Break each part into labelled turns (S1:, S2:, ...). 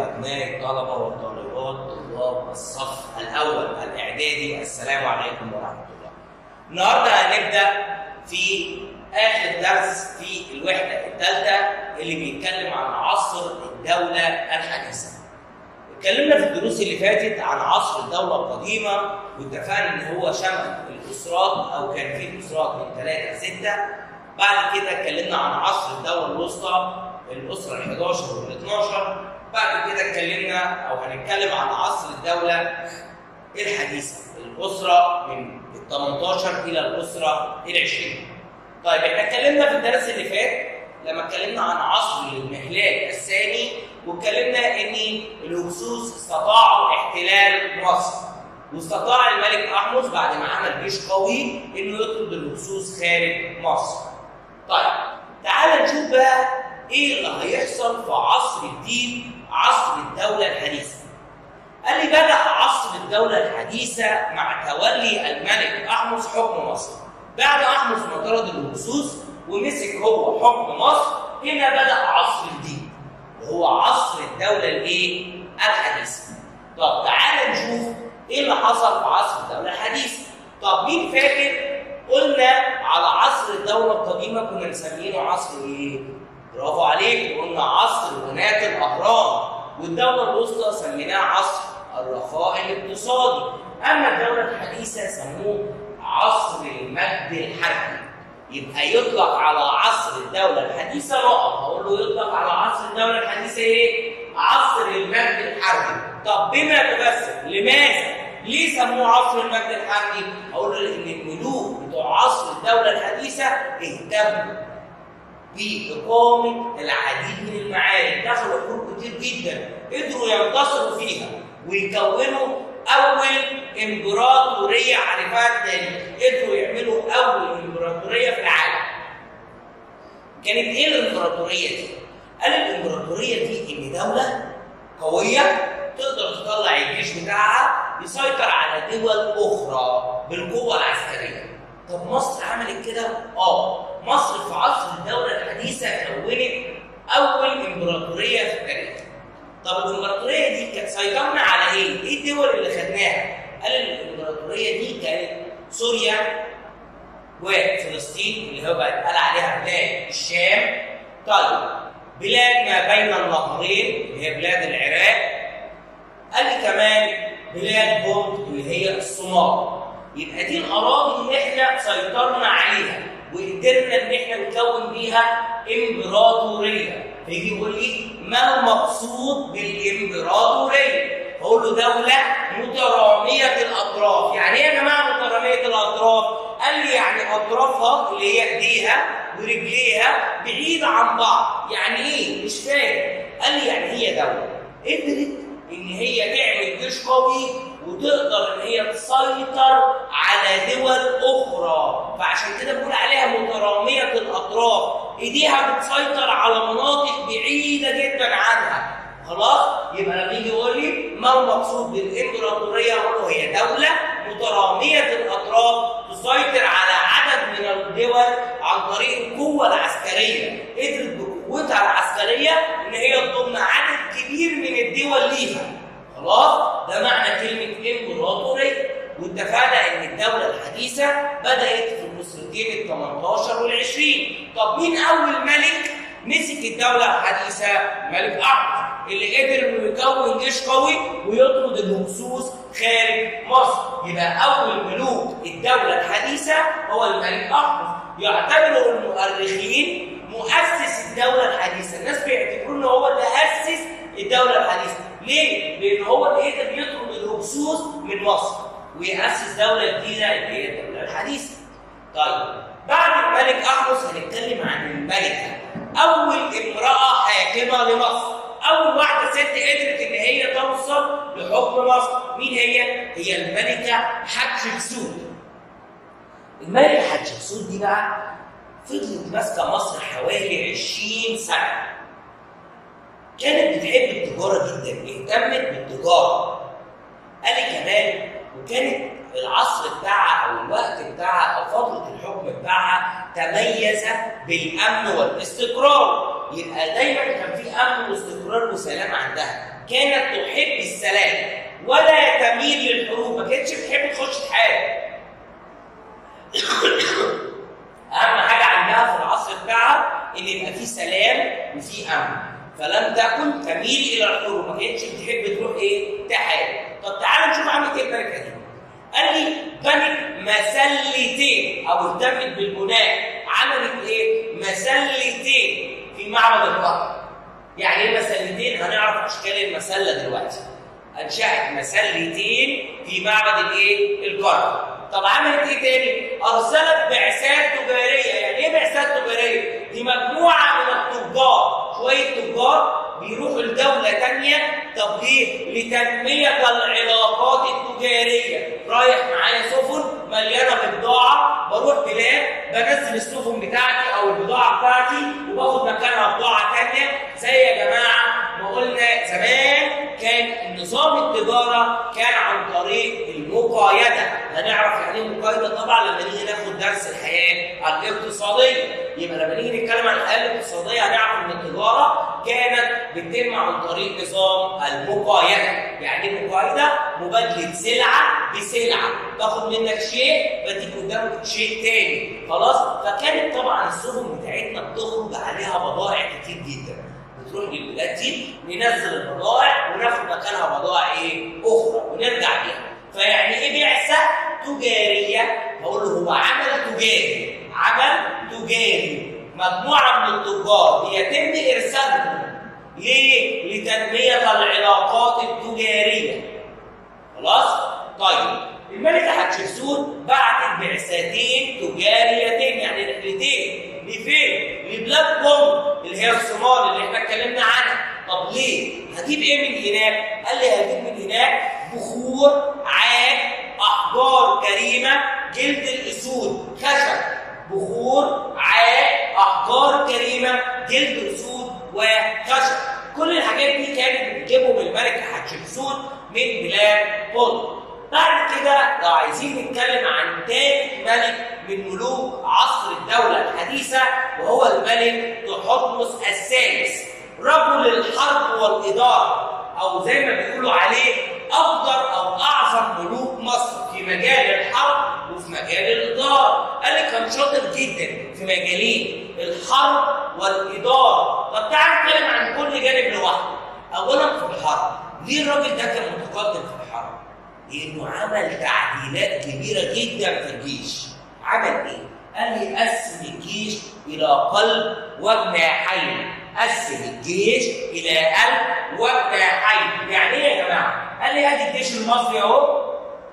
S1: وابناء الطلبه والطالبات طلاب الصف الاول الاعدادي السلام عليكم ورحمه الله. النهارده هنبدا في اخر درس في الوحده الثالثه اللي بيتكلم عن عصر الدوله الحديثه. اتكلمنا في الدروس اللي فاتت عن عصر الدوله القديمه واتفقنا ان هو شمل الاسرات او كان في اسرات من ثلاثه لسته. بعد كده اتكلمنا عن عصر الدوله الوسطى الاسره ال 11 وال 12 بعد كده اتكلمنا او هنتكلم عن عصر الدوله الحديثه الاسره من ال 18 الى الاسره ال 20 طيب احنا اتكلمنا في الدرس اللي فات لما اتكلمنا عن عصر المهلال الثاني واتكلمنا ان الهكسوس استطاعوا احتلال مصر واستطاع الملك احمس بعد ما عمل جيش قوي انه يطرد الهكسوس خارج مصر. طيب تعال نشوف بقى ايه اللي هيحصل في عصر جديد عصر الدولة الحديثة. قال لي بدأ عصر الدولة الحديثة مع تولي الملك أحمس حكم مصر. بعد أحمس ما طرد الهكسوس ومسك هو حكم مصر هنا بدأ عصر جديد وهو عصر الدولة الايه؟ الحديثة. طب تعال نشوف ايه اللي حصل في عصر الدولة الحديثة. طب مين فاكر قلنا على عصر الدولة القديمة كنا مسمينه عصر ايه؟ برافو عليك قلنا عصر بناة الأهرام والدولة الوسطى سميناها عصر الرخاء الاقتصادي أما الدولة الحديثة سموه عصر المجد الحربي يبقى يطلق على عصر الدولة الحديثة نقط هقول له يطلق على عصر الدولة الحديثة ايه؟ عصر المجد الحربي طب بما تفسر لماذا؟ ليه سموه عصر المجد الحربي؟ اقول له لان الملوك بتوع عصر الدوله الحديثه اهتموا باقامه العديد من المعارك، دخلوا حروب كتير جدا، قدروا ينتصروا فيها ويكونوا اول امبراطوريه عرفها التاريخ، قدروا يعملوا اول امبراطوريه في العالم. كانت ايه الامبراطوريه دي؟ قال الامبراطوريه دي ان دوله قويه تقدر تطلع الجيش بتاعها يسيطر على دول اخرى بالقوه العسكريه. طب مصر عملت كده؟ اه، مصر في عصر الدوله الحديثه كونت اول امبراطوريه في التاريخ. طب الامبراطوريه دي كانت سيطرنا على ايه؟ ايه الدول اللي خدناها؟ قال الامبراطوريه دي كانت سوريا وفلسطين اللي هو بقى اتقال عليها بلاد الشام. طيب بلاد ما بين النهرين اللي هي بلاد العراق قال لي كمان بلاد بوند اللي هي الصومال يبقى دي الاراضي اللي احنا سيطرنا عليها وقدرنا ان احنا نكون بيها امبراطوريه فيجي يقول لي ما المقصود بالامبراطوريه؟ اقول له دوله متراميه الاطراف، يعني ايه يا جماعه متراميه الاطراف؟ قال لي يعني اطرافها اللي هي ايديها ورجليها بعيده عن بعض، يعني ايه؟ مش فاهم. قال لي يعني هي دوله قدرت ان هي تعمل جيش قوي وتقدر ان هي تسيطر على دول اخرى فعشان كده بقول عليها متراميه الاطراف ايديها بتسيطر على مناطق بعيده جدا عنها خلاص يبقى لما يجي يقول لي ما المقصود بالامبراطوريه اقول له هي دوله متراميه الاطراف تسيطر على عدد من الدول عن طريق القوه العسكريه قدرت بقوتها العسكريه ان هي تضم عدد كبير من الدول ليها خلاص ده معنى كلمه امبراطوريه واتفقنا ان الدوله الحديثه بدات في الاسرتين ال 18 وال 20 طب مين اول ملك مسك الدوله الحديثه ملك احمد اللي قدر انه يكون جيش قوي ويطرد الهكسوس خارج مصر يبقى اول ملوك الدوله الحديثه هو الملك احمد يعتبره المؤرخين مؤسس الدوله الحديثه الناس بيعتبروه ان هو اللي اسس الدوله الحديثه ليه لان هو اللي قدر يطرد الهكسوس من مصر ويأسس دولة جديدة اللي هي الدولة الحديثة. طيب بعد الملك أحمس هنتكلم عن الملكة أول امرأة حاكمة لمصر أول واحدة ست قدرت إن هي توصل لحكم مصر مين هي؟ هي الملكة حتشبسوت الملكة حتشبسوت دي بقى فضلت ماسكة مصر حوالي 20 سنة كانت بتحب التجارة جدا اهتمت بالتجارة قال لي كمان وكانت العصر بتاعها او الوقت بتاعها او فتره الحكم بتاعها تميز بالامن والاستقرار يبقى دايما كان في امن واستقرار وسلام عندها كانت تحب السلام ولا تميل للحروب ما كانتش بتحب تخش في حاجه اهم حاجه عندها في العصر بتاعها ان يبقى في سلام وفي امن فلم تكن تميل الى الحروب ما كانتش بتحب تروح ايه تحارب طب تعالوا نشوف عملت ايه الملكه دي قال لي بنت مسلتين او اهتمت بالبناء عملت ايه مسلتين في معبد القرن يعني ايه مسلتين هنعرف اشكال المسله دلوقتي انشات مسلتين في معبد الايه القرن طب عملت ايه تاني ارسلت بعثات تجاريه يعني ايه بعثات تجاريه دي مجموعه من التجار شويه تجار بيروحوا لدوله تانية طب ليه لتنميه العلاقات التجاريه رايح معايا سفن مليانه ببضاعه بروح بلاد بنزل السفن بتاعتي او البضاعه بتاعتي وباخد مكانها بضاعه تانية زي يا جماعه ما قلنا زمان كان نظام التجاره كان عن طريق المقايده هنعرف يعني ايه مقايده طبعا لما نيجي ناخد درس الحياه الاقتصاديه يبقى لما نيجي نتكلم عن الحياه الاقتصاديه هنعرف ان التجاره كانت بتتم عن طريق نظام المقايده يعني ايه مقايده مبادله سلعه بسلعه باخد منك شيء بديك قدامك شيء تاني خلاص فكانت طبعا السفن بتاعتنا بتخرج عليها بضائع كتير جدا بتروح للبلاد دي ننزل البضائع وناخد مكانها بضائع ايه اخرى ونرجع بيها فيعني ايه بعثه تجاريه هقول له هو عمل تجاري عمل تجاري مجموعه من التجار بيتم ارسالهم ليه لتنميه العلاقات التجاريه خلاص طيب الملكه حتشبسوت بعتت بعثتين تجاريتين يعني رحلتين لفين؟ لبلاد بوم اللي هي الصومال اللي احنا اتكلمنا عنها طب ليه؟ هجيب ايه من هناك؟ قال لي هجيب من هناك بخور عاد احجار كريمه جلد الاسود خشب بخور عاد احجار كريمه جلد اسود وخشب كل الحاجات دي كانت بتجيبهم الملكه حتشبسوت من بلاد بوم بعد كده لو عايزين نتكلم عن تاني ملك من ملوك عصر الدولة الحديثة وهو الملك تحتمس الثالث رجل الحرب والإدارة أو زي ما بيقولوا عليه أفضل أو أعظم ملوك مصر في مجال الحرب وفي مجال الإدارة قال لي كان شاطر جدا في مجالين الحرب والإدارة طب تعال نتكلم عن كل جانب لوحده أولا في الحرب ليه الراجل ده كان متقدم في الحرب؟ لانه عمل تعديلات كبيره جدا في الجيش عمل ايه قال لي قسم الجيش الى قلب وجناحين قسم الجيش الى قلب وجناحين يعني ايه يا جماعه قال لي ادي الجيش المصري اهو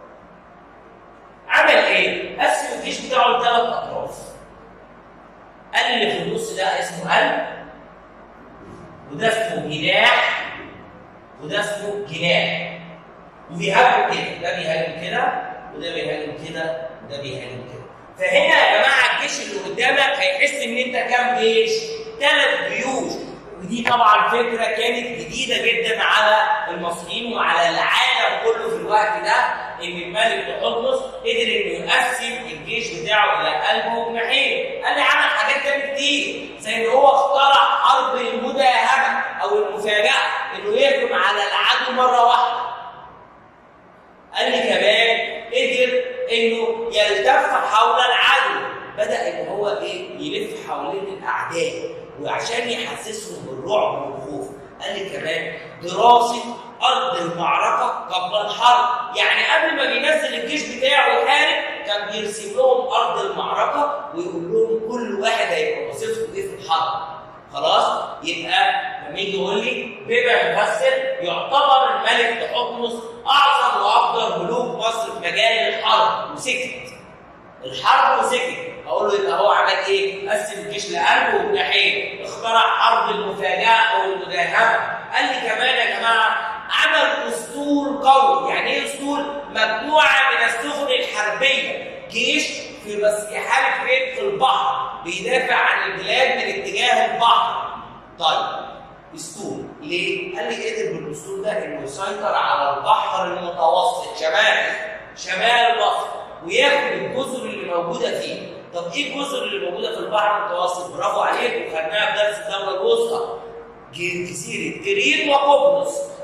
S1: عمل ايه قسم الجيش بتاعه لثلاث اطراف قال اللي في النص ده اسمه قلب وده اسمه جناح وده اسمه جناح وبيهاجم كده ده بيهاجم كده وده بيهاجم كده وده بيهاجم كده فهنا يا جماعه الجيش اللي قدامك هيحس ان انت كام جيش؟ ثلاث جيوش ودي طبعا فكره كانت جديده جدا على المصريين وعلى العالم كله في الوقت ده ان الملك تحتمس قدر انه يقسم الجيش بتاعه الى قلبه وجناحين قال لي عمل حاجات تانية كتير زي ان هو اخترع حرب المداهمه او المفاجاه انه يهجم على العدو مره واحده قال لي كمان قدر انه يلتف حول العدو بدا ان هو ايه يلف حوالين الاعداء وعشان يحسسهم بالرعب والخوف قال لي كمان دراسه ارض المعركه قبل الحرب يعني قبل ما بينزل الجيش بتاعه يحارب كان بيرسم لهم ارض المعركه ويقول لهم كل واحد هيبقى وظيفته ايه في الحرب خلاص يبقى لما يجي يقول لي بما يفسر يعتبر الملك تحتمس اعظم وافضل ملوك مصر في مجال الحرب وسكت الحرب وسكت اقول له يبقى هو عمل ايه؟ قسم الجيش لقلبه وجناحين اخترع حرب المفاجاه او المداهمه قال لي كمان يا جماعه عمل اسطول قوي يعني ايه اسطول؟ مجموعه من السفن الحربيه جيش في بس يحارب فين؟ في البحر بيدافع عن البلاد من اتجاه البحر طيب اسطول ليه؟ قال لي قدر بالاسطول ده انه يسيطر على البحر المتوسط شمال شمال مصر وياخد الجزر اللي موجوده فيه طب ايه الجزر اللي موجوده في البحر المتوسط؟ برافو عليك وخدناها في درس الدوله الوسطى جزيره كريت وقبرص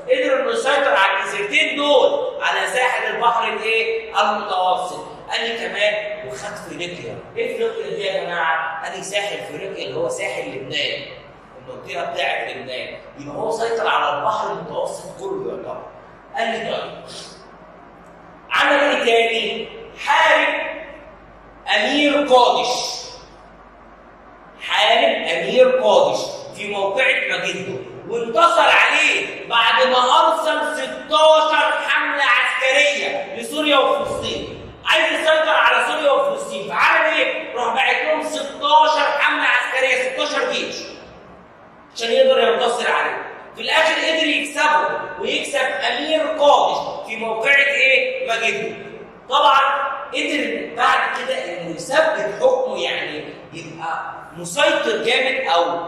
S1: قدر انه يسيطر على الجزيرتين دول على ساحل البحر الايه؟ المتوسط قال لي كمان وخد فينيقيا ايه فينيقيا دي يا جماعه؟ قال لي ساحل فينيقيا اللي هو ساحل لبنان المنطقه بتاعت لبنان يبقى هو سيطر على البحر المتوسط كله يعتبر قال لي طيب عمل ايه تاني؟ حارب امير قادش حارب امير قادش في موقعة مجده وانتصر عليه بعد ما ارسل 16 حمله عسكريه لسوريا وفلسطين عايز يسيطر على سوريا وفلسطين فعمل ايه؟ راح باعت لهم 16 حمله عسكريه 16 جيش عشان يقدر ينتصر عليه في الاخر قدر يكسبه ويكسب امير قادش في موقعة ايه؟ مجده طبعا قدر بعد كده انه يثبت حكمه يعني يبقى مسيطر جامد او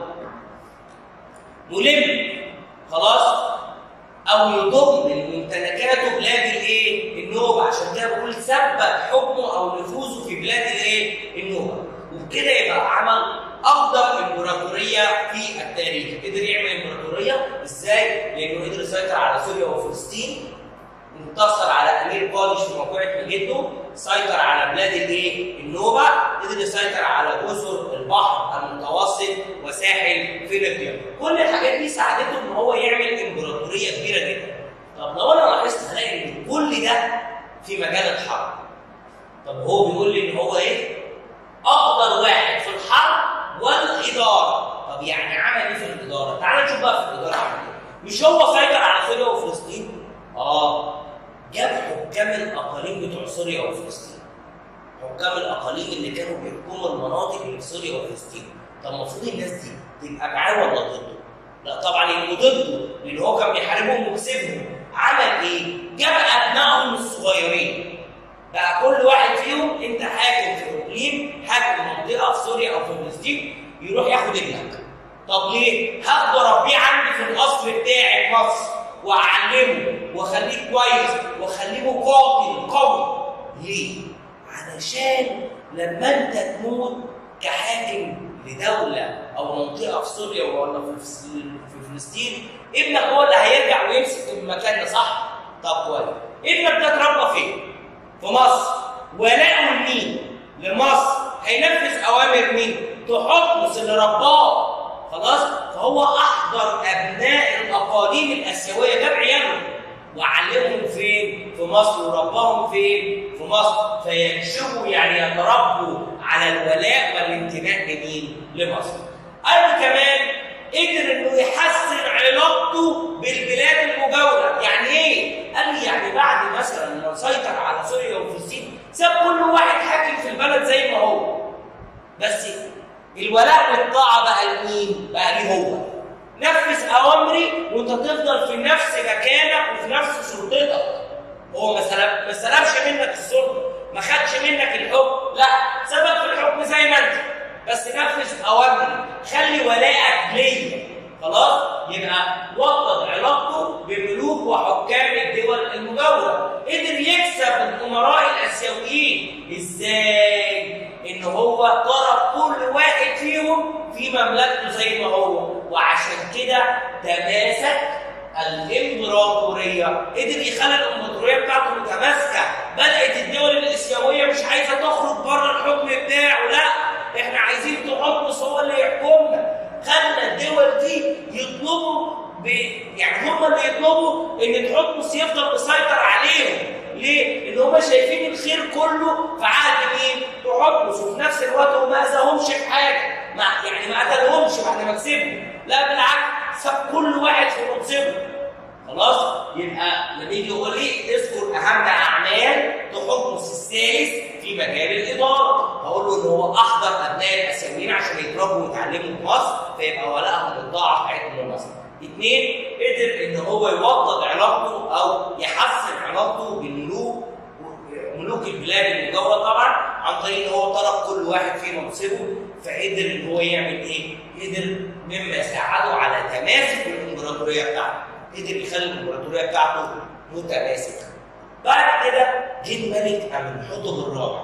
S1: ملم خلاص او يضم من ممتلكاته بلاد الايه؟ النوبه عشان كده بقول ثبت حكمه او نفوذه في بلاد الايه؟ النوبه وبكده يبقى عمل افضل امبراطوريه في التاريخ قدر يعمل امبراطوريه ازاي؟ لانه قدر يسيطر على سوريا وفلسطين انتصر على امير قادش في موقعة مجده سيطر على بلاد الايه؟ النوبه قدر يسيطر على جزر البحر المتوسط وساحل فينيقيا كل الحاجات دي ساعدته ان هو يعمل امبراطوريه كبيره جدا طب لو انا لاحظت هلاقي ان كل ده في مجال الحرب طب هو بيقول لي ان هو ايه؟ افضل واحد في الحرب والاداره طب يعني عمل ايه في الاداره؟ تعال نشوف بقى في الاداره عمل ايه مش هو سيطر على سوريا وفلسطين؟ اه جاب حكام الاقاليم بتوع سوريا وفلسطين حكام الاقاليم اللي كانوا بيحكموا المناطق اللي في سوريا وفلسطين طب المفروض الناس دي تبقى معاه ولا ضده؟ لا طبعا يبقوا ضده لان هو كان بيحاربهم وكسبهم عمل ايه؟ جاب ابنائهم الصغيرين بقى كل واحد فيهم انت حاكم في اقليم حاكم منطقه في سوريا او في فلسطين يروح ياخد ابنك طب ليه؟ هاخده اربيه عندي في القصر بتاعي في مصر واعلمه واخليه كويس واخليه قاتل قوي ليه؟ علشان لما انت تموت كحاكم لدوله او منطقه في سوريا ولا في في فلسطين ابنك هو اللي هيرجع ويمسك المكان ده صح؟ طب كويس ابنك ده اتربى فين؟ في مصر ولاءه لمين؟ لمصر هينفذ اوامر مين؟ تحتمس اللي رباه خلاص فهو احضر ابناء الاقاليم الاسيويه جاب عيالهم وعلمهم فين؟ في مصر ورباهم فين؟ في مصر فينشئوا يعني يتربوا على الولاء والانتماء لمين؟ لمصر. قال كمان قدر انه يحسن علاقته بالبلاد المجاوره، يعني ايه؟ قال لي يعني بعد مثلا ما سيطر على سوريا وفلسطين ساب كل واحد حاكم في البلد زي ما هو. بس الولاء والطاعه بقى لمين؟ بقى ليه هو. نفذ اوامري وانت تفضل في نفس مكانك وفي نفس سلطتك. هو ما سلب ما سلبش منك السلطه، ما خدش منك الحكم، لا سبق في الحكم زي ما انت. بس نفذ اوامري، خلي ولائك ليا. خلاص؟ يبقى وطد علاقته بملوك وحكام الدول المجاوره، قدر يكسب الامراء الاسيويين، ازاي؟ ان هو ضرب كل واحد فيهم في مملكته زي ما هو وعشان كده تماسك الامبراطوريه قدر يخلي الامبراطوريه بتاعته متماسكه بدات الدول الاسيويه مش عايزه تخرج بره الحكم بتاعه لا احنا عايزين تحتمس هو اللي يحكمنا خلى الدول دي يطلبوا ب... يعني هم اللي يطلبوا ان تحتمس يفضل مسيطر عليهم ليه؟ لان هم شايفين الخير كله في عهد مين؟ تحتمس وفي نفس الوقت هو ما اذاهمش في حاجه ما يعني ما قتلهمش بعد ما كسبهم لا بالعكس ساب كل واحد في منصبه خلاص يبقى لما يجي يقول لي اذكر اهم اعمال تحتمس الثالث في مجال الاداره هقول له ان هو احضر ابناء الاسيويين عشان يتربوا ويتعلموا في مصر فيبقى ولائهم الضاعه بتاعتهم لمصر اثنين قدر ان هو يوطد علاقته او يحسن علاقته بالملوك ملوك البلاد المجاوره طبعا عن طريق ان هو طلب كل واحد في منصبه فقدر ان هو يعمل ايه؟ قدر مما ساعده على تماسك الامبراطوريه بتاعته قدر يخلي الامبراطوريه بتاعته متماسكه بعد كده جه الملك امنحتب الرابع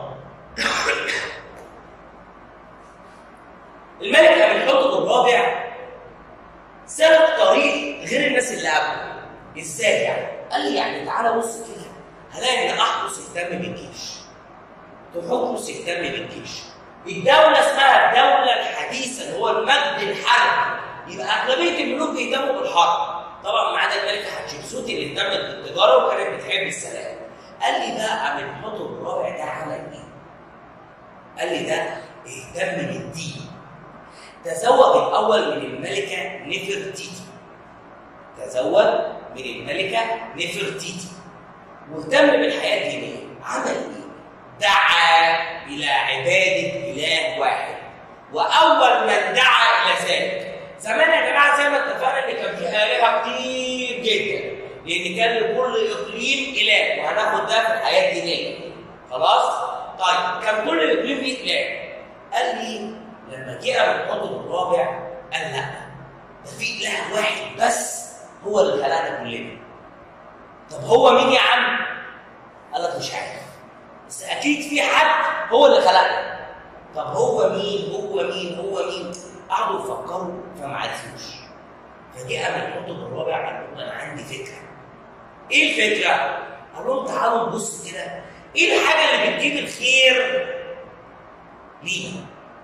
S1: الملك امنحتب الرابع سلك طريق غير الناس اللي قبله ازاي يعني؟ قال لي يعني تعالى بص كده هلاقي ان احرس اهتم بالجيش تحرس اهتم بالجيش الدولة اسمها الدولة الحديثة اللي هو المجد الحربي يبقى أغلبية الملوك بيهتموا بالحرب طبعا ما عدا الملكة حتشبسوت اللي اهتمت بالتجارة وكانت بتحب السلام قال لي بقى من حطب الرابع ده عمل ايه؟ قال لي ده اهتم بالدين تزوج الأول من الملكة نفرتيتي تزوج من الملكة نفرتيتي واهتم بالحياة الدينية عمل ايه؟ دعا إلى عبادة إله واحد وأول من دعا إلى ذلك زمان يا جماعة زي ما اتفقنا إن كان في آلهة كتير جدا لأن كان لكل إقليم إله وهناخد ده في الحياة الدينية خلاص؟ طيب كان كل إقليم ليه إله قال لي لما جه من الحضر الرابع قال لا ده في إله واحد بس هو اللي خلقنا كلنا طب هو مين يا عم؟ قال لك مش عارف بس اكيد في حد هو اللي خلقنا طب هو مين هو مين هو مين قعدوا يفكروا فما عرفوش فجاء من الحطب الرابع قال لهم انا عندي فكره ايه الفكره قال لهم تعالوا نبص كده ايه الحاجه اللي بتجيب الخير لينا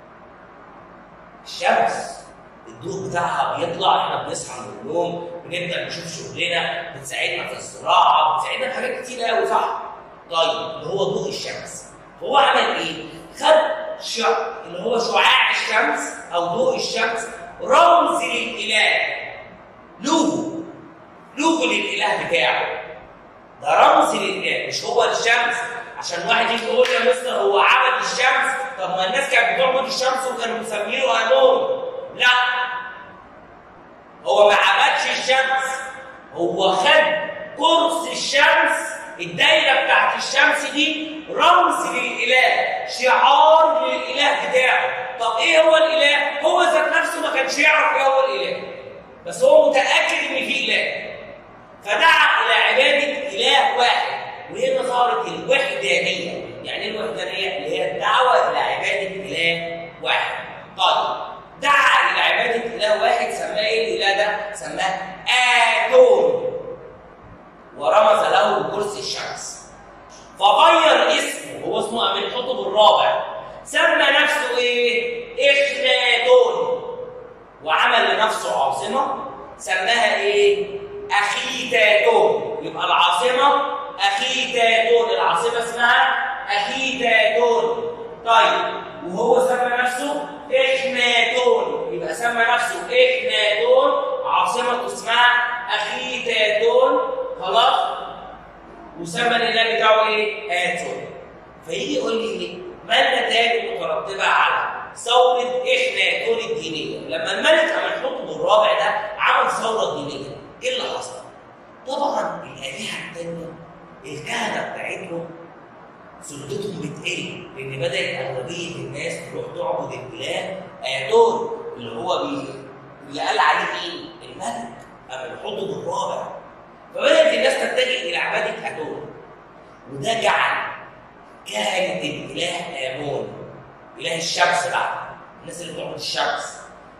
S1: الشمس الضوء بتاعها بيطلع احنا بنصحى من النوم بنبدا نشوف شغلنا بتساعدنا في الزراعه بتساعدنا في حاجات كتير قوي صح طيب اللي هو ضوء الشمس هو عمل ايه؟ خد شع... اللي هو شعاع الشمس او ضوء الشمس رمز للاله لوجو لوجو للاله بتاعه ده رمز للاله مش هو الشمس عشان واحد يجي يقول يا مستر هو عبد الشمس طب ما الناس كانت بتعبد الشمس وكانوا مسمينه امون لا هو ما عبدش الشمس هو خد قرص الشمس الدايره بتاعت الشمس دي رمز للاله شعار للاله بتاعه طب ايه هو الاله هو ذات نفسه ما كانش يعرف ايه هو الاله بس هو متاكد ان في اله فدعا الى عباده اله واحد وهنا ظهرت الوحدانيه يعني ايه الوحدانيه اللي هي الدعوه الى عباده اله واحد طيب دعا الى عباده اله واحد سماه ايه الاله ده سماه اتون ورمز له بكرسي الشمس فغير اسمه هو اسمه امين حطب الرابع سمى نفسه ايه؟ اخناتون وعمل لنفسه عاصمه سماها ايه؟ اخيتاتون يبقى العاصمه اخيتاتون العاصمه اسمها اخيتاتون طيب وهو سمى نفسه اخناتون يبقى سمى نفسه اخناتون عاصمته اسمها اخيتاتون خلاص وسمى الاله بتاعه ايه؟ اتون فيجي يقول لي ايه؟ ما النتائج المترتبه على ثوره اخناتون الدينيه؟ لما الملك امنحوتب الرابع ده عمل ثوره دينيه ايه اللي حصل؟ طبعا الالهه الثانيه الكهنه بتاعتهم سلطتهم بتقل لان بدات اغلبيه الناس تروح تعبد الاله اتون اللي هو بي اللي قال عليه مين؟ الملك امنحوتب الرابع فبدات الناس تتجه الى عباده اتون وده جعل كهنه الاله امون اله الشمس بقى الناس اللي بتعبد الشمس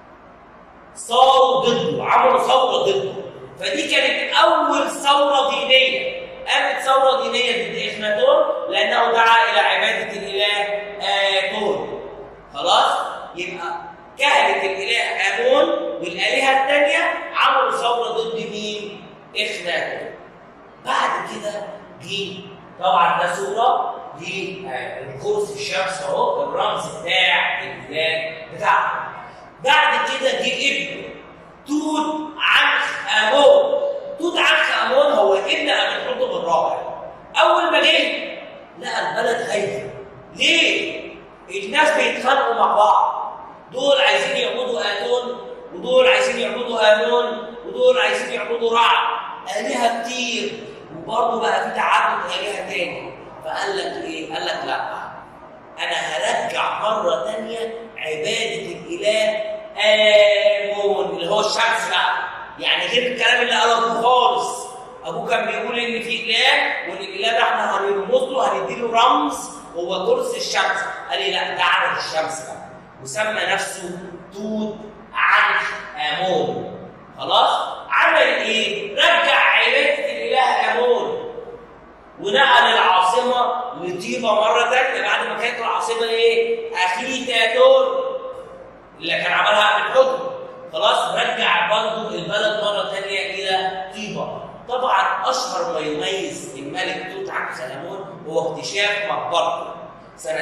S1: صاروا ضده عملوا ثوره ضده فدي كانت اول ثوره دينيه قامت ثوره دينيه ضد اخناتون لانه دعا الى عباده الاله اتون خلاص يبقى كهنه الاله امون والالهه الثانيه عملوا ثوره ضد مين؟ اخناتون بعد كده جه طبعا ده صوره للقرص الشمس اهو الرمز بتاع الاله بتاعهم بعد كده جه ابنه توت عنخ امون توت عنخ امون هو ابن ابي الحطب الرابع اول ما جه لقى البلد هايفه ليه؟ الناس بيتخانقوا مع بعض دول عايزين يعبدوا اتون ودول عايزين يعبدوا امون ودول عايزين يعبدوا رع الهه كتير وبرضه بقى في تعدد الهه تاني فقال لك ايه؟ قال لك لا انا هرجع مره ثانيه عباده الاله امون اللي هو الشمس بقى يعني غير الكلام اللي قاله ابوه خالص ابوه كان بيقول ان في اله وان الاله ده احنا هنرمز له هنديله رمز هو كرسي الشمس قال لي لا ده عبد الشمس بقى وسمى نفسه توت عنخ امون خلاص عمل ايه رجع عباده الاله امون ونقل العاصمه لطيبه مره ثانيه بعد ما كانت العاصمه ايه اخيتاتون اللي كان عملها قبل الحكم خلاص رجع برضه البلد مره ثانيه الى طيبه طبعا اشهر ما يميز الملك توت عنخ امون هو اكتشاف مقبرته سنه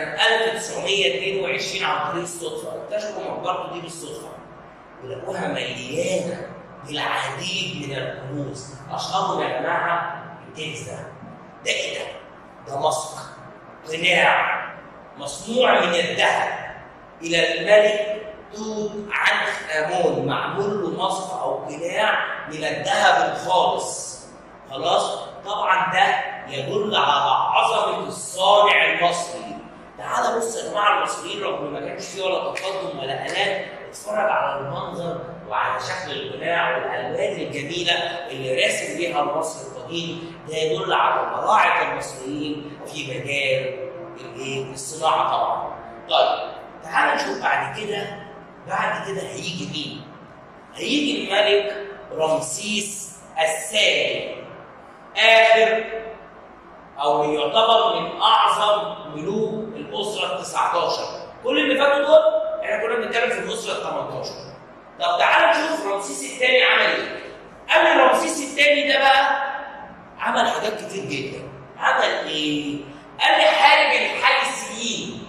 S1: 1922 عن طريق الصدفه اكتشفوا مقبرته دي بالصدفه ولقوها مليانه بالعديد من الكنوز اشهرهم يا جماعه الكنز ده ده ايه ده؟ ده مسك قناع مصنوع من الذهب الى الملك توت عنخ امون معمول له مصف او قناع من الذهب الخالص خلاص طبعا ده يدل على عظمه الصانع المصري تعال بص يا جماعه المصريين رغم ما كانش فيه ولا تقدم ولا الات اتفرج على المنظر وعلى شكل القناع والالوان الجميله اللي راسم بيها المصري القديم ده يدل على براعه المصريين في مجال الايه الصناعه طبعا طيب تعال نشوف بعد كده بعد كده هيجي مين؟ هيجي الملك رمسيس الثاني آخر أو يعتبر من أعظم ملوك الأسرة ال 19 كل اللي فاتوا دول احنا كنا بنتكلم في الأسرة ال 18 طب تعالوا نشوف رمسيس الثاني عمل إيه؟ قبل رمسيس الثاني ده بقى عمل حاجات كتير جدا عمل إيه؟ قال لي حارب الحيثيين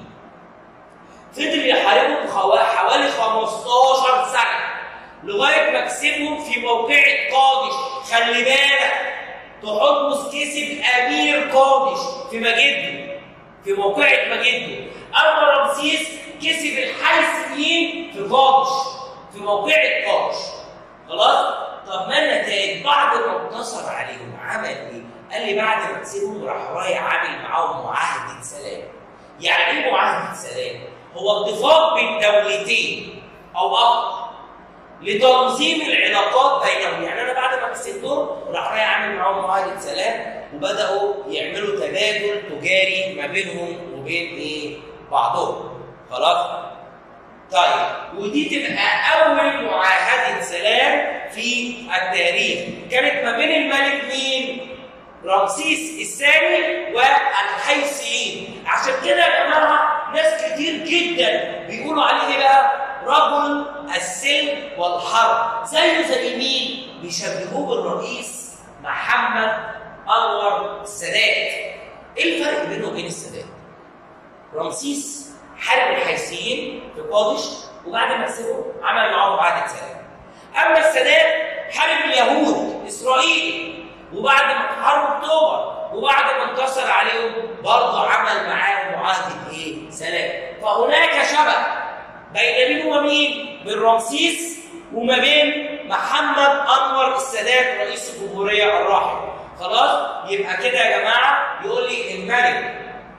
S1: فضل يحاربهم حوالي 15 سنه لغايه ما كسبهم في موقعة قادش خلي بالك تحتمس كسب امير قادش في مجده في موقعة مجده اما رمسيس كسب الحيثيين في قادش في موقعة قادش خلاص طب ما النتائج بعد ما انتصر عليهم عمل ايه؟ قال لي بعد ما كسبهم راح رايح عامل معاهم معاهده سلام يعني ايه معاهده سلام؟ هو اتفاق بين دولتين او اكثر لتنظيم العلاقات بينهم يعني انا بعد ما كسبتهم راح رايح اعمل معاهم معاهده سلام وبداوا يعملوا تبادل تجاري ما بينهم وبين ايه بعضهم خلاص طيب ودي تبقى اول معاهده سلام في التاريخ كانت ما بين الملك مين رمسيس الثاني والحيثيين عشان كده يا جماعه ناس كتير جدا بيقولوا عليه ايه بقى؟ رجل السلم والحرب زيه زي مين؟ بيشبهوه بالرئيس محمد انور السادات. ايه الفرق بينه وبين السادات؟ رمسيس حارب الحيثيين في قادش وبعد ما كسبهم عمل معاهم معاهده سلام. اما السادات حارب اليهود اسرائيل وبعد ما حرب اكتوبر وبعد ما انتصر عليهم برضه عمل معاهم معاهده ايه؟ سلام. فهناك شبه بين مين ومين؟ بين رمسيس وما بين محمد انور السادات رئيس الجمهوريه الراحل. خلاص؟ يبقى كده يا جماعه يقول لي الملك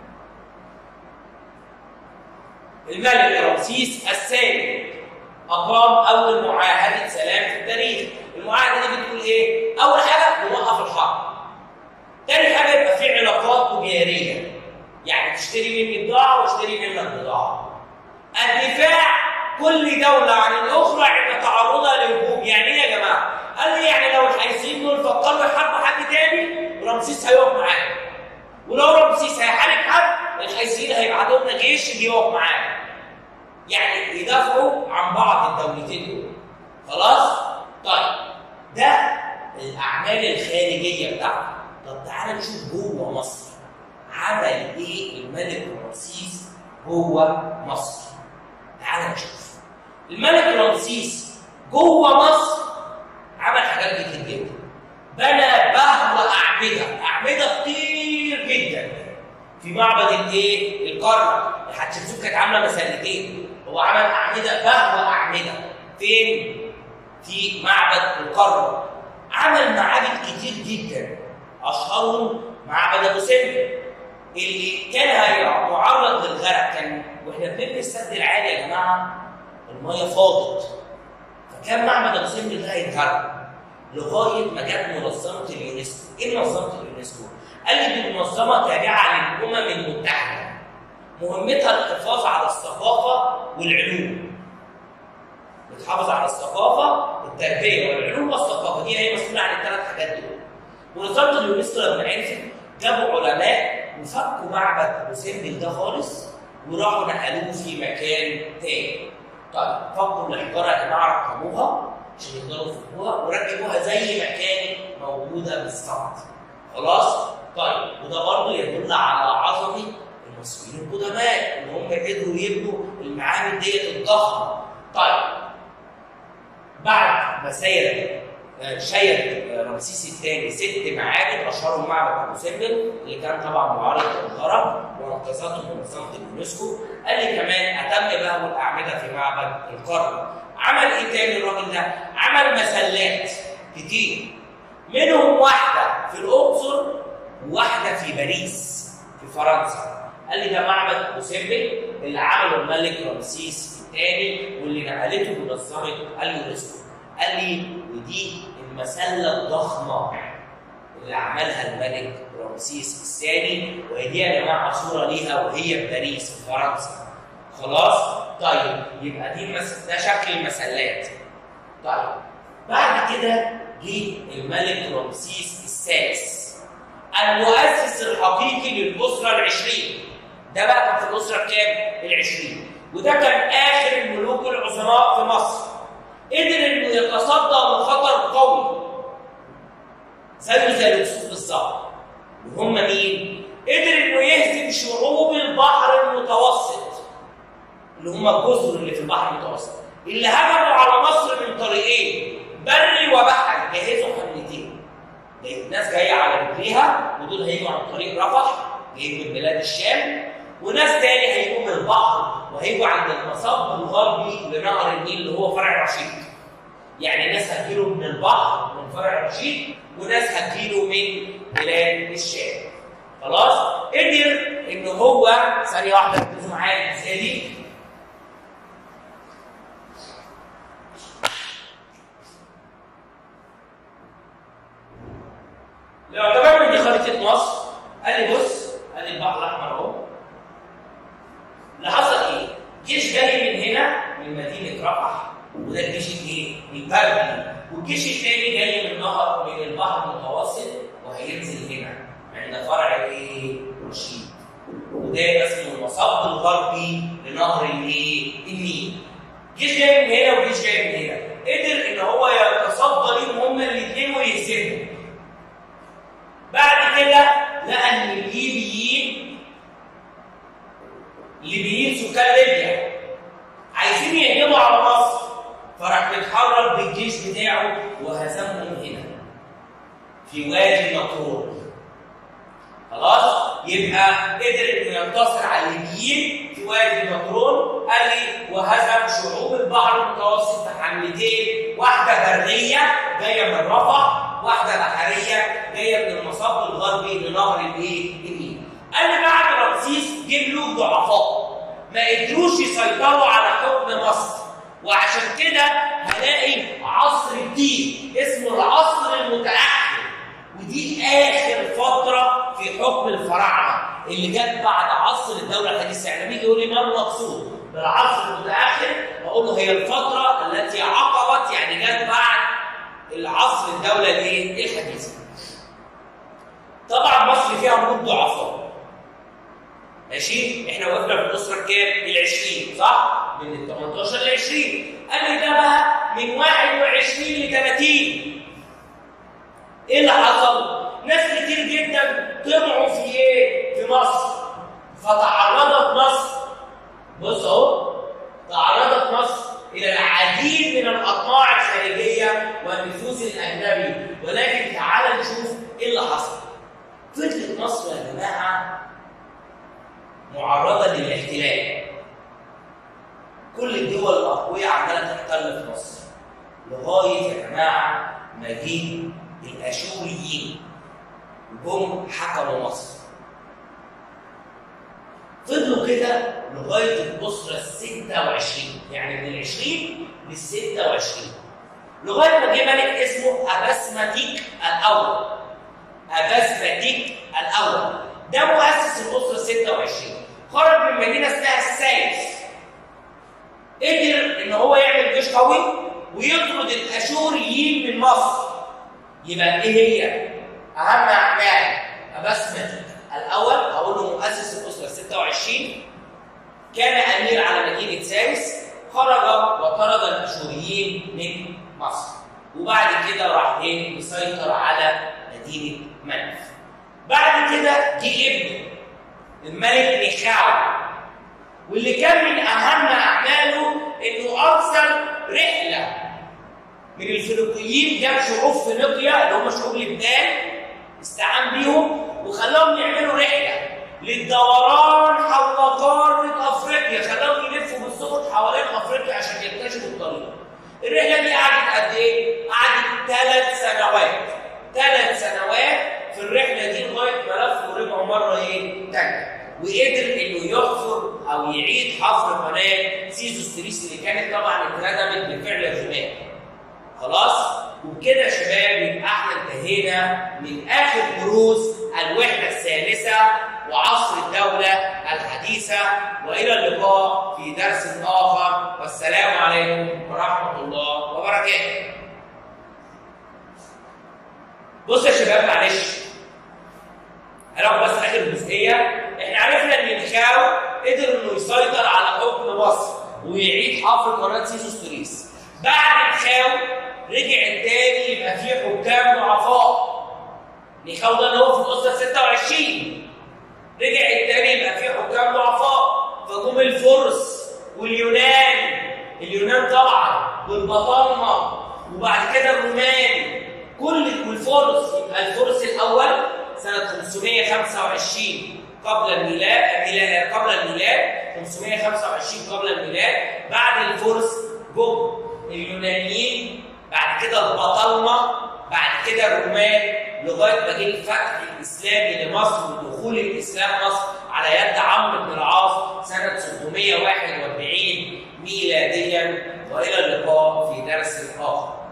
S1: الملك رمسيس الثاني اقام اول معاهده سلام في التاريخ. المعاهده دي بتقول ايه؟ اول حاجه نوقف الحرب. تاني حاجه يبقى في علاقات تجاريه. يعني تشتري مني بضاعه واشتري منك بضاعه. الدفاع كل دولة عن الأخرى عند تعرضها لهجوم، يعني إيه يا جماعة؟ قال لي يعني لو الحيثيين دول فكروا يحاربوا حد تاني رمسيس هيقف معاهم. ولو رمسيس هيحارب حد الحيثيين هيبعتوا لنا جيش يجي يقف معاهم. يعني يدافعوا عن بعض الدولتين دول. خلاص؟ طيب ده الأعمال الخارجية بتاعته. طب تعالى نشوف جوه مصر. عمل إيه الملك رمسيس جوه مصر؟ تعال نشوف الملك رمسيس جوه مصر عمل حاجات كتير جدا بنى بهو اعمده اعمده كتير جدا في معبد الايه القرن حتشبسوت كانت عامله مسلتين هو عمل اعمده بهو اعمده فين في معبد القرن عمل معابد كتير جدا اشهرهم معبد ابو سمبل اللي كان معرض للغرق كان واحنا بنبني السد العالي يا جماعه الميه فاضت فكان معبد ابو سمبل ده هيتغرق لغايه ما جت منظمه اليونسكو ايه منظمه اليونسكو؟ قال لي دي منظمه تابعه للامم المتحده مهمتها الحفاظ على الثقافه والعلوم بتحافظ على الثقافه والتربيه والعلوم والثقافه دي هي مسؤوله عن الثلاث حاجات دول منظمه اليونسكو لما عرفت جابوا علماء وفكوا معبد ابو سمبل ده خالص وراحوا نقلوه في مكان تاني طيب فكوا الحجاره يا جماعه ركبوها عشان يقدروا يفكوها وركبوها زي ما كانت موجوده بالظبط خلاص طيب وده برضه يدل على عظمه المصريين القدماء ان هم قدروا يبنوا المعابد ديت الضخمه طيب بعد ما سير شيد رمسيس الثاني ست معابد اشهرهم معبد ابو سمبل اللي كان طبعا معارض الهرم ونقصته منظمه اليونسكو قال لي كمان اتم بقى الاعمده في معبد القرن عمل ايه تاني الراجل ده؟ عمل مسلات كتير منهم واحده في الاقصر وواحده في باريس في فرنسا قال لي ده معبد ابو سمبل اللي عمله الملك رمسيس الثاني واللي نقلته منظمه اليونسكو قال لي ودي المسله الضخمه اللي عملها الملك رمسيس الثاني ودي يا جماعه صوره ليها وهي في باريس في فرنسا خلاص طيب يبقى دي مس... ده شكل المسلات طيب بعد كده جه الملك رمسيس السادس المؤسس الحقيقي للاسره العشرين ده بقى كان في الاسره الكام؟ العشرين وده كان اخر الملوك العظماء في مصر قدر انه يتصدى من خطر قوي زيه زي الهكسوس بالظبط وهم مين؟ قدر انه يهزم شعوب البحر المتوسط اللي هم الجزر اللي في البحر المتوسط اللي هجموا على مصر من طريقين بري وبحري جهزوا حملتين ناس جايه على رجليها ودول هيجوا عن طريق رفح جايين من بلاد الشام وناس تاني هيجوا من البحر وهيجوا عند المصب الغربي لنهر النيل اللي هو فرع رشيد يعني ناس هتجيله من البحر من فرع رشيد وناس هتجيله من بلاد الشام خلاص قدر ان هو ثانيه واحده ركزوا معايا الجزئيه دي لو اعتبرنا دي خريطه مصر قال لي بص قال لي البحر الاحمر اهو اللي حصل ايه؟ جيش جاي من هنا من مدينه رفح وده الجيش الايه؟ البري والجيش الثاني جاي من نهر من البحر المتوسط وهينزل هنا عند فرع ايه؟ رشيد وده اسمه المصب الغربي لنهر الايه؟ النيل جيش جاي من هنا وجيش جاي من هنا قدر ان هو يتصدى ليهم هما الاثنين ويهزمهم بعد كده لقى ان الليبيين الليبيين سكان ليبيا عايزين يهجموا على مصر فراح بيتحرك بالجيش بتاعه وهزمهم هنا في وادي النطرون خلاص يبقى قدر انه ينتصر على الليبيين في وادي النطرون قال لي وهزم شعوب البحر المتوسط في حملتين واحده بريه جايه من رفح واحده بحريه جايه من المصب الغربي لنهر الايه؟ النيل. قال لي بعد رمسيس جه ملوك ضعفاء ما قدروش يسيطروا على حكم مصر وعشان كده هلاقي عصر جديد اسمه العصر المتاخر ودي اخر فتره في حكم الفراعنه اللي جت بعد عصر الدوله الحديثه يعني بيجي يقول لي ما المقصود بالعصر المتاخر بقول له هي الفتره التي عقبت يعني جت بعد العصر الدوله الايه الحديثه طبعا مصر فيها ملوك ضعفاء ماشي احنا وقفنا في الاسره الكام ال 20 صح من ال 18 ل 20 قال لي ده بقى من 21 ل 30 ايه اللي حصل ناس كتير جدا طمعوا في ايه في مصر فتعرضت مصر بص اهو تعرضت مصر الى العديد من الاطماع الخارجيه والنفوذ الاجنبي ولكن تعال نشوف ايه اللي حصل فضلت مصر يا جماعه معرضه للاحتلال كل الدول الاقوياء عماله تحتل في مصر لغايه يا جماعه ما جه الاشوريين جم حكموا مصر فضلوا كده لغايه الاسره ال 26 يعني من ال 20 لل 26 لغايه ما جه ملك اسمه اباسماتيك الاول اباسماتيك الاول ده مؤسس الاسره ال 26 خرج من مدينه اسمها السايس قدر ان هو يعمل جيش قوي ويطرد الاشوريين من مصر يبقى ايه هي اهم اعمال ابسمه الاول هقول له مؤسس الاسره 26 كان امير على مدينه ساوس خرج وطرد الاشوريين من مصر وبعد كده راح ايه يسيطر على مدينه منف بعد كده جه ابنه الملك نيخاو واللي كان من اهم اعماله انه ارسل رحله من الفينيقيين جاب شعوب فينيقيا اللي هم شعوب لبنان استعان بيهم وخلاهم يعملوا رحله للدوران حول قاره افريقيا خلاهم يلفوا بالسقط حوالين افريقيا عشان يكتشفوا الطريق الرحله دي قعدت قد ايه؟ قعدت ثلاث سنوات ثلاث سنوات في الرحله دي لغايه ما لفوا ورجعوا مره ايه؟ تانيه وقدر انه يحفر او يعيد حفر قناه سيزوس تريس اللي كانت طبعا اتردمت بالفعل الروماني. خلاص؟ وبكده يا شباب يبقى احنا انتهينا من اخر دروس الوحده الثالثه وعصر الدوله الحديثه والى اللقاء في درس اخر والسلام عليكم ورحمه الله وبركاته. بص يا شباب معلش هناخد بس اخر جزئيه احنا عرفنا ان الخاو قدر انه يسيطر على حكم مصر ويعيد حفر قناه سيسوس توريس بعد الخاو رجع التاني يبقى فيه حكام ضعفاء نيخاو ده اللي هو في الاسره 26 رجع التاني يبقى فيه حكام ضعفاء فجم الفرس واليونان اليونان طبعا والبطالمه وبعد كده الرومان كل والفرس يبقى الفرس الاول سنة 525 قبل الميلاد ميلاد قبل الميلاد 525 قبل الميلاد بعد الفرس جم اليونانيين بعد كده البطالمة بعد كده الرومان لغاية ما جه الفتح الإسلامي لمصر ودخول الإسلام مصر على يد عمرو بن العاص سنة 641 ميلاديا وإلى اللقاء في درس آخر